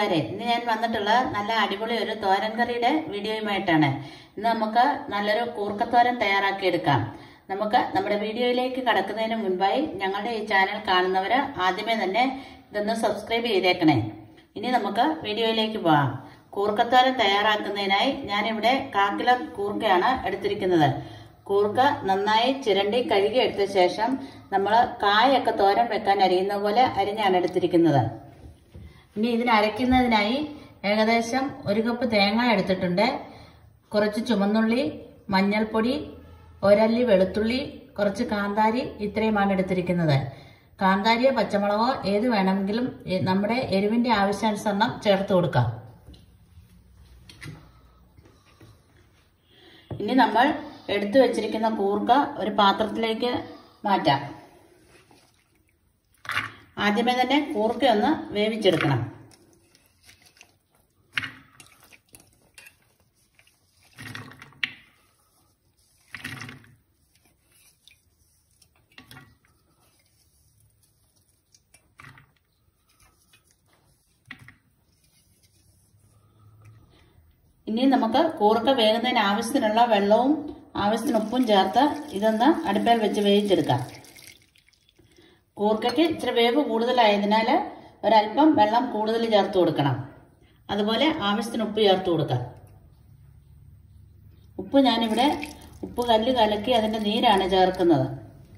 കൂട്ടുകാരെ ഇന്ന് ഞാൻ വന്നിട്ടുള്ള നല്ല അടിപൊളി ഒരു തോരൻ കറിയുടെ വീഡിയോയുമായിട്ടാണ് ഇന്ന് നമുക്ക് നല്ലൊരു കൂർക്കത്തോരൻ തയ്യാറാക്കിയെടുക്കാം നമുക്ക് നമ്മുടെ വീഡിയോയിലേക്ക് കടക്കുന്നതിന് മുൻപായി ഞങ്ങളുടെ ഈ ചാനൽ കാണുന്നവര് ആദ്യമേ തന്നെ ഇതൊന്ന് സബ്സ്ക്രൈബ് ചെയ്തേക്കണേ ഇനി നമുക്ക് വീഡിയോയിലേക്ക് പോവാം കൂർക്കത്തോരൻ തയ്യാറാക്കുന്നതിനായി ഞാനിവിടെ കാക്കില കൂർക്കയാണ് എടുത്തിരിക്കുന്നത് കൂർക്ക നന്നായി ചിരണ്ടി കഴുകി എടുത്ത ശേഷം നമ്മൾ കായൊക്കെ തോരൻ വെക്കാൻ അരിയുന്ന പോലെ അരിഞ്ഞാണ് എടുത്തിരിക്കുന്നത് ഇനി ഇതിന് അരയ്ക്കുന്നതിനായി ഏകദേശം ഒരു കപ്പ് തേങ്ങ എടുത്തിട്ടുണ്ട് കുറച്ച് ചുമന്നുള്ളി മഞ്ഞൾപ്പൊടി ഒരല്ലി വെളുത്തുള്ളി കുറച്ച് കാന്താരി ഇത്രയുമാണ് എടുത്തിരിക്കുന്നത് കാന്താരിയോ പച്ചമുളകോ ഏത് വേണമെങ്കിലും എ- നമ്മുടെ എരിവിന്റെ ആവശ്യാനുസരണം ചേർത്ത് കൊടുക്കാം ഇനി നമ്മൾ എടുത്തു വെച്ചിരിക്കുന്ന കൂർക്ക ഒരു പാത്രത്തിലേക്ക് മാറ്റാം ആദ്യമേ തന്നെ കൂർക്ക ഒന്ന് വേവിച്ചെടുക്കണം ഇനി നമുക്ക് കൂർക്ക വേകുന്നതിന് ആവശ്യത്തിനുള്ള വെള്ളവും ആവശ്യത്തിന് ഉപ്പും ചേർത്ത് ഇതൊന്ന് അടുപ്പയിൽ വെച്ച് വേവിച്ചെടുക്കാം കൂർക്കയ്ക്ക് ഇച്ചിരി വേവ് കൂടുതലായതിനാൽ ഒരല്പം വെള്ളം കൂടുതൽ ചേർത്ത് കൊടുക്കണം അതുപോലെ ആവശ്യത്തിന് ഉപ്പ് ചേർത്ത് കൊടുക്കാം ഉപ്പ് ഞാനിവിടെ ഉപ്പ് കല്ല് കലക്കി അതിൻ്റെ നീരാണ് ചേർക്കുന്നത്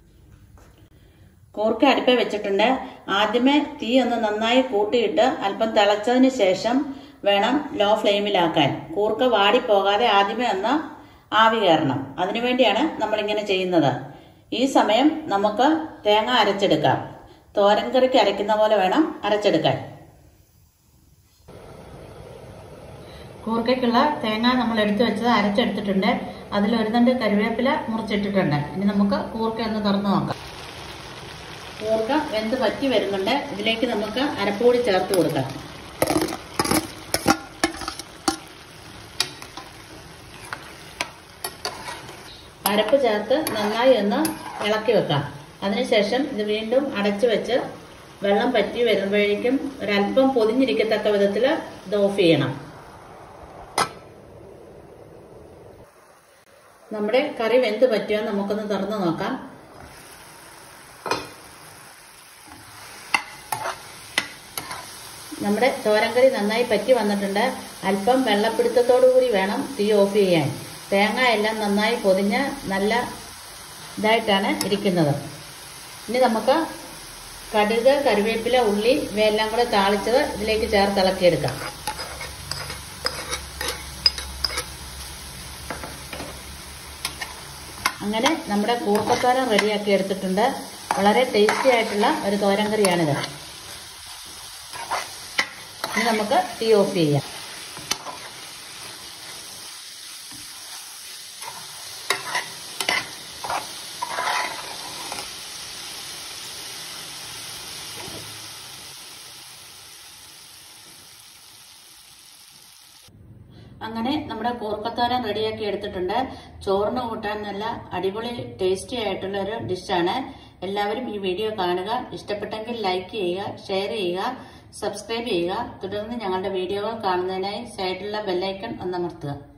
കൂർക്ക അടുപ്പേ വെച്ചിട്ടുണ്ട് ആദ്യമേ തീ ഒന്ന് നന്നായി കൂട്ടിയിട്ട് അല്പം തിളച്ചതിന് ശേഷം വേണം ലോ ഫ്ലെയിമിലാക്കാൻ കൂർക്ക വാടിപ്പോകാതെ ആദ്യമേ ഒന്ന് ആവി കയറണം അതിനുവേണ്ടിയാണ് നമ്മളിങ്ങനെ ചെയ്യുന്നത് ഈ സമയം നമുക്ക് തേങ്ങ അരച്ചെടുക്കാം തോരൻ കറിക്ക് അരയ്ക്കുന്ന പോലെ വേണം അരച്ചെടുക്കാൻ കൂർക്കയ്ക്കുള്ള തേങ്ങ നമ്മൾ എടുത്തു വെച്ചത് അരച്ചെടുത്തിട്ടുണ്ട് അതിൽ ഒരു തണ്ട് കരുവേപ്പില മുറിച്ചിട്ടിട്ടുണ്ട് ഇനി നമുക്ക് കൂർക്ക ഒന്ന് തുറന്നു നോക്കാം കൂർക്ക വെന്ത് വറ്റി വരുന്നുണ്ട് ഇതിലേക്ക് നമുക്ക് അരപ്പൂടി ചേർത്ത് കൊടുക്കാം അരപ്പ് ചേർത്ത് നന്നായി ഒന്ന് ഇളക്കി വെക്കാം അതിനുശേഷം ഇത് വീണ്ടും അടച്ചു വെച്ച് വെള്ളം പറ്റി വരുമ്പോഴേക്കും ഒരല്പം പൊതിഞ്ഞിരിക്കത്തക്ക വിധത്തിൽ ഇത് ഓഫ് ചെയ്യണം നമ്മുടെ കറി വെന്ത് പറ്റിയോ എന്ന് നമുക്കൊന്ന് തുറന്നു നോക്കാം നമ്മുടെ തോരൻകറി നന്നായി പറ്റി വന്നിട്ടുണ്ട് അല്പം വെള്ളപ്പിടുത്തത്തോടു കൂടി വേണം തീ ഓഫ് ചെയ്യാൻ തേങ്ങ എല്ലാം നന്നായി പൊതിഞ്ഞ് നല്ല ഇതായിട്ടാണ് ഇരിക്കുന്നത് ഇനി നമുക്ക് കടുക് കറിവേപ്പില ഉള്ളി ഇവയെല്ലാം കൂടെ താളിച്ചത് ഇതിലേക്ക് ചേർത്ത് ഇളക്കിയെടുക്കാം അങ്ങനെ നമ്മുടെ കൂർക്കത്തോരൻ റെഡിയാക്കി എടുത്തിട്ടുണ്ട് വളരെ ടേസ്റ്റി ആയിട്ടുള്ള ഒരു തോരൻ കറിയാണിത് ഇനി നമുക്ക് തീ ഓഫ് ചെയ്യാം അങ്ങനെ നമ്മുടെ കൂർക്കത്തോരൻ റെഡിയാക്കി എടുത്തിട്ടുണ്ട് ചോറിന് കൂട്ടാൻ നല്ല അടിപൊളി ടേസ്റ്റി ആയിട്ടുള്ള ഒരു ഡിഷാണ് എല്ലാവരും ഈ വീഡിയോ കാണുക ഇഷ്ടപ്പെട്ടെങ്കിൽ ലൈക്ക് ചെയ്യുക ഷെയർ ചെയ്യുക സബ്സ്ക്രൈബ് ചെയ്യുക തുടർന്ന് ഞങ്ങളുടെ വീഡിയോകൾ കാണുന്നതിനായി സൈഡിലുള്ള ബെല്ലൈക്കൺ ഒന്നമർത്തുക